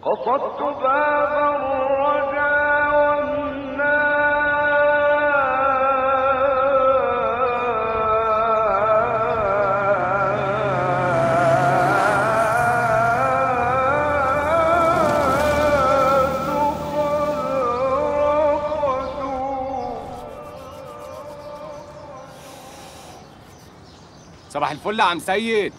قصدت باب الرجاء والناس قد رقدوا صباح الفل يا عم سيد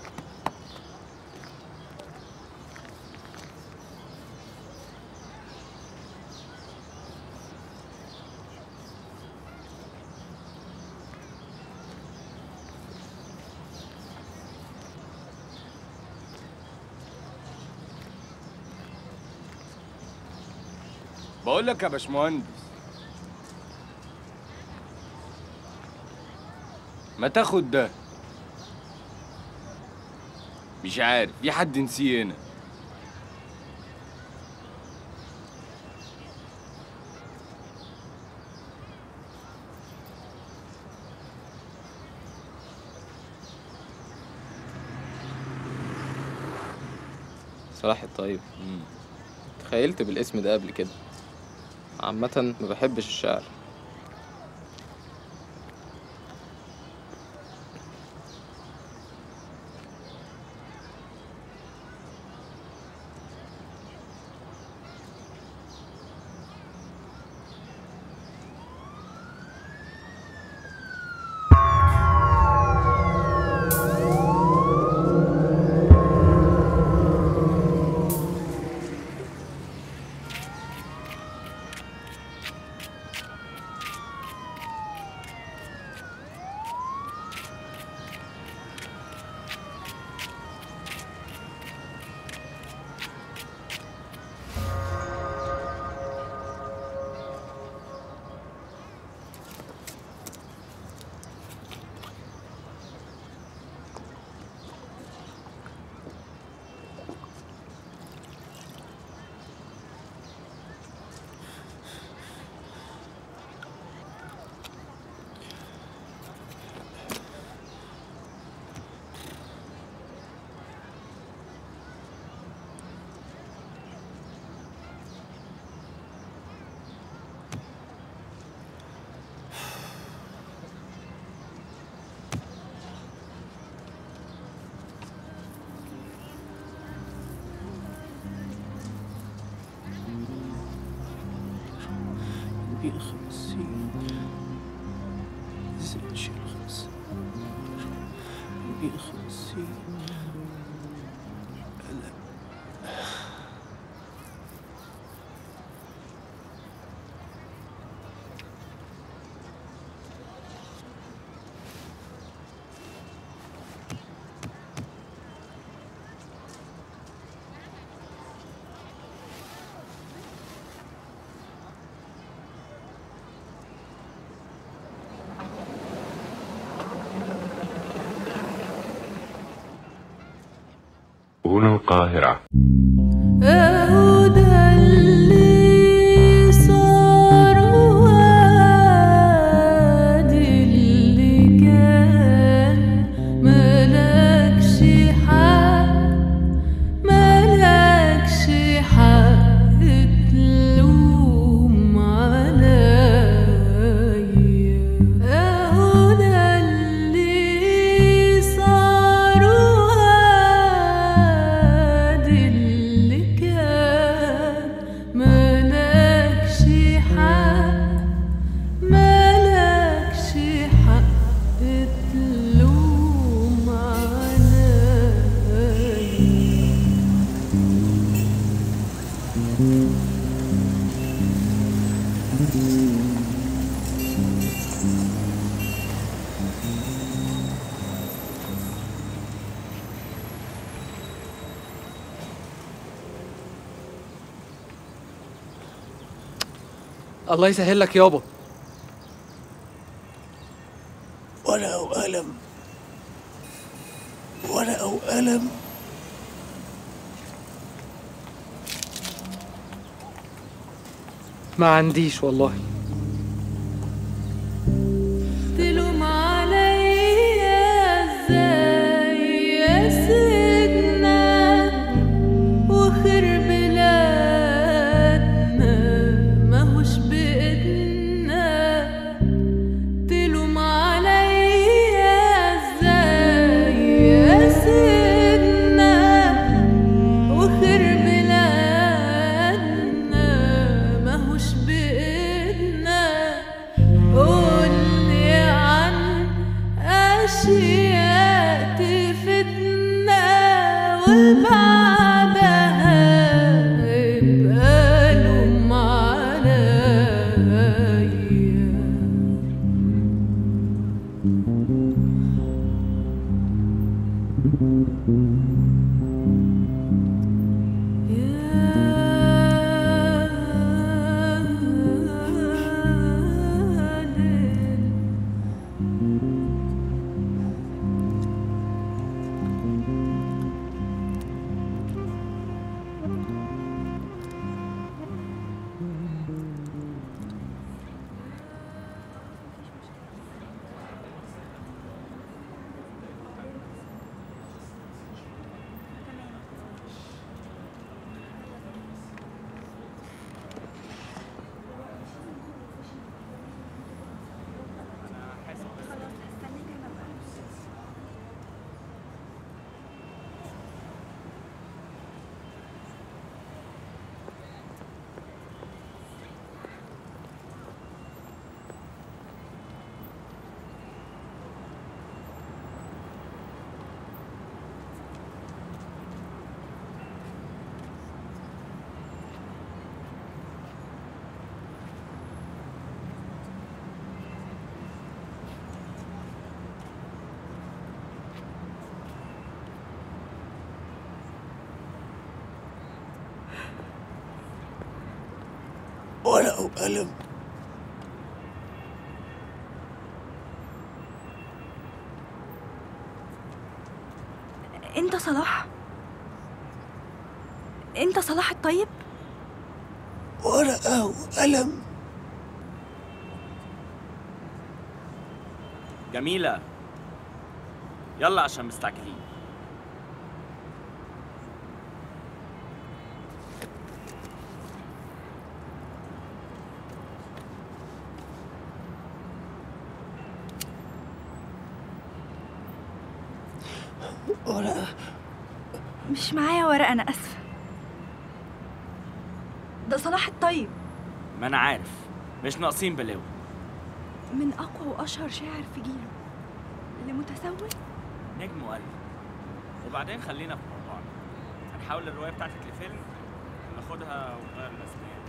بقول لك يا باشمهندس ما تاخد ده مش عارف في حد نسيه هنا صلاح الطيب تخيلت بالاسم ده قبل كده عامة ما بحبش الشعر هنا القاهرة أهدى اللي صار وادي اللي كان ملكش حق ملكش حق تلوم عليا أهدى اللي صار وادي اللي كان ملكش حق ملكش حق تلوم عليا الله يسهل لك يابا ورقة وقلم ورقة وقلم ما عنديش والله تلوم عليا ازاي يا سيدنا وخر بلادنا ورقة وقلم انت صلاح انت صلاح الطيب ورقة وقلم جميلة يلا عشان مستعجلين ورقة مش معايا ورقة انا اسفة ده صلاح الطيب ما انا عارف مش ناقصين بلاوي من اقوى واشهر شاعر في جيله اللي متسول نجم وقلب وبعدين خلينا في موضوعنا هنحاول الرواية بتاعتك لفيلم ناخدها ونغير الاسماء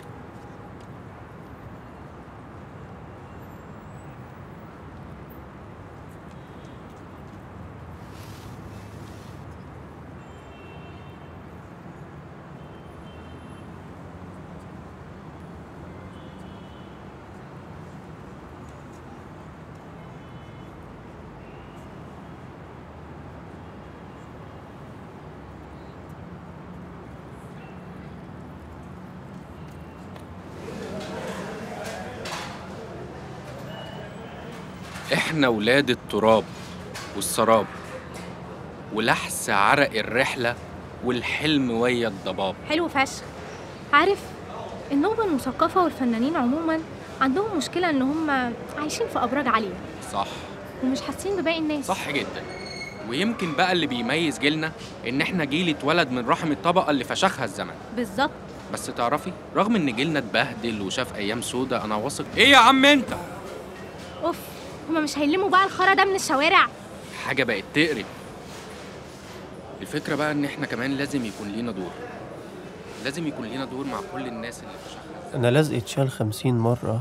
احنا ولاد التراب والسراب ولحس عرق الرحلة والحلم ويا الضباب حلو فشخ عارف النوبة المثقفة والفنانين عموما عندهم مشكلة إن هم عايشين في أبراج عالية صح ومش حاسين بباقي الناس صح جدا ويمكن بقى اللي بيميز جيلنا ان احنا جيل اتولد من رحم الطبقة اللي فشخها الزمن بالظبط بس تعرفي رغم ان جيلنا اتبهدل وشاف ايام سودة انا واثق ايه يا عم انت أوف هما مش هيلموا بقى الخرا ده من الشوارع حاجة بقت تقرف الفكرة بقى ان احنا كمان لازم يكون لينا دور لازم يكون لينا دور مع كل الناس اللي فشخها أنا لزق اتشال خمسين مرة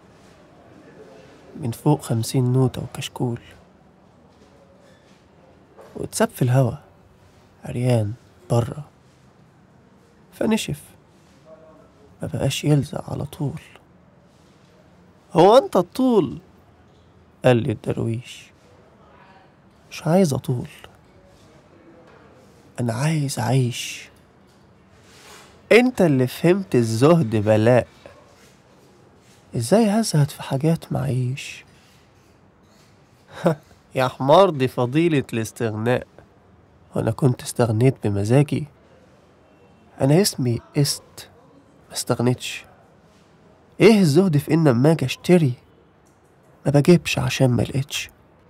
من فوق خمسين نوتة وكشكول واتساب في الهوا عريان برا فنشف ما بقاش يلزق على طول هو انت الطول قال لي الدرويش مش عايز اطول انا عايز اعيش انت اللي فهمت الزهد بلاء ازاي هزهد في حاجات معيش يا حمار دي فضيلة الاستغناء وانا كنت استغنيت بمزاجي انا اسمي است ما استغنيتش ايه الزهد في ان اما اجي اشتري ما بجيبش عشان ما لقيتش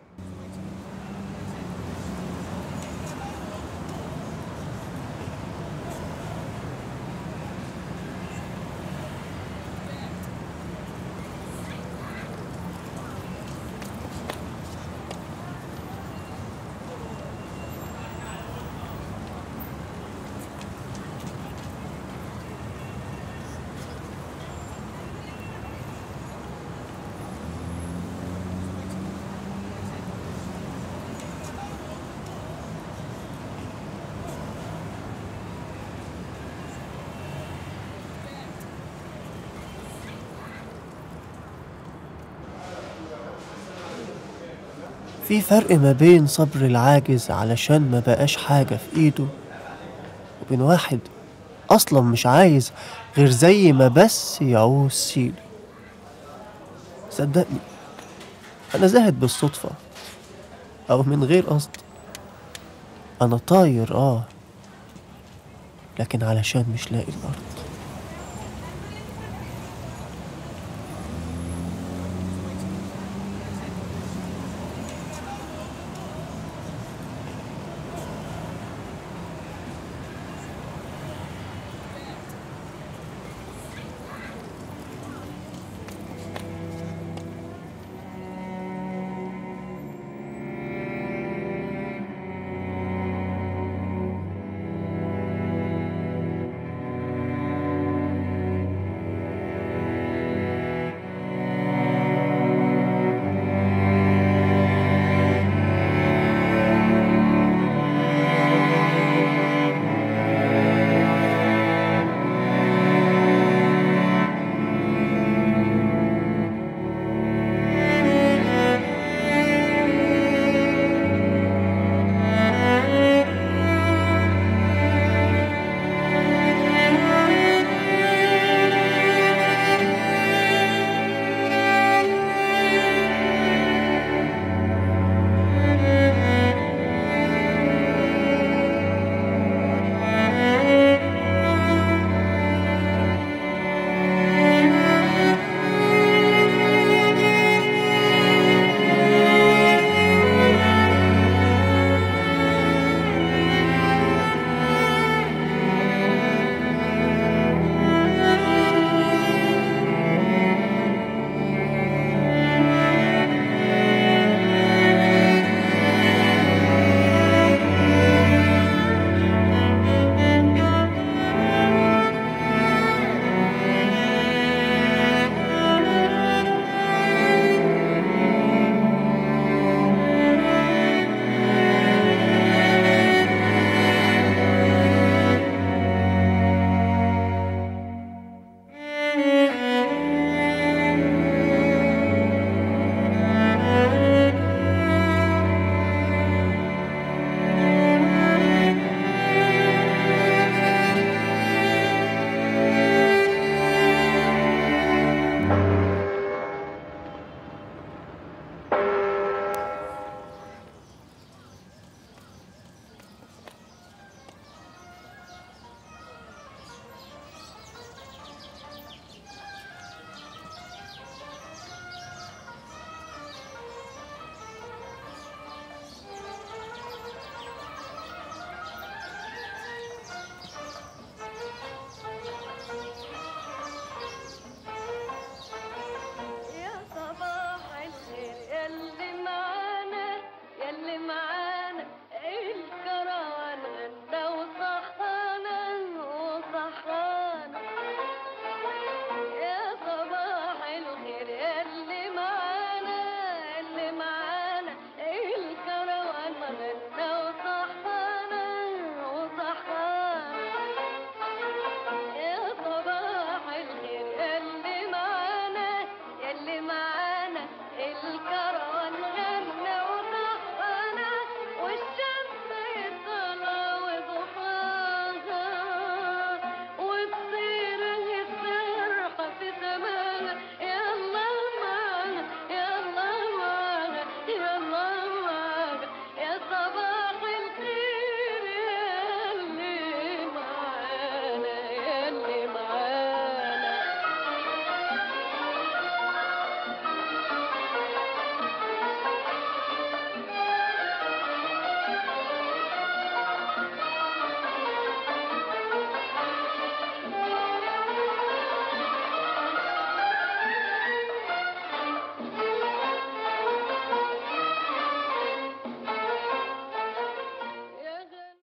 في فرق ما بين صبر العاجز علشان ما بقاش حاجة في ايده وبين واحد اصلا مش عايز غير زي ما بس يعوز سيله صدقني انا زاهد بالصدفة او من غير قصد انا طاير اه لكن علشان مش لاقي الارض